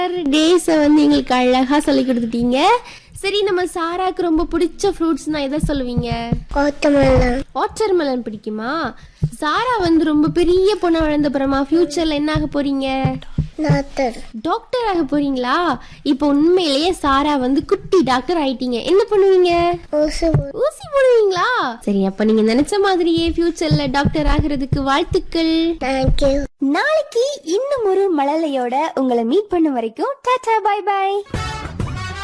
டேஸை வந்து எங்களுக்கு அழகா சொல்லி கொடுத்துட்டீங்க சரி நம்ம சாராக்கு ரொம்ப பிடிச்ச ஃப்ரூட்ஸ்னா எதை சொல்லுவீங்க வாட்டர்மெலன் வாட்டர் மெலன் பிடிக்குமா சாரா வந்து ரொம்ப பெரிய பொண்ணை வளர்ந்த அப்புறமா ஃபியூச்சர்ல என்ன ஆக போறீங்க டாக்டர் டாக்டர் ஆக போறீங்களா இப்போ உண்மையிலேயே சாரா வந்து குட்டி டாக்டர் ஆயிட்டீங்க என்ன பண்ணுவீங்க ஊசி போடு. ஊசி போடுவீங்களா சரி அப்ப நீங்க நினைச்ச மாதிரியே ஃபியூச்சர்ல டாக்டர் ஆகிறதுக்கு வாழ்த்துக்கள் Thank you நாளைக்கு இன்னும் ஒரு மழலையோட உங்களை மீட் பண்ணும் வரைக்கும் டாடா பை பை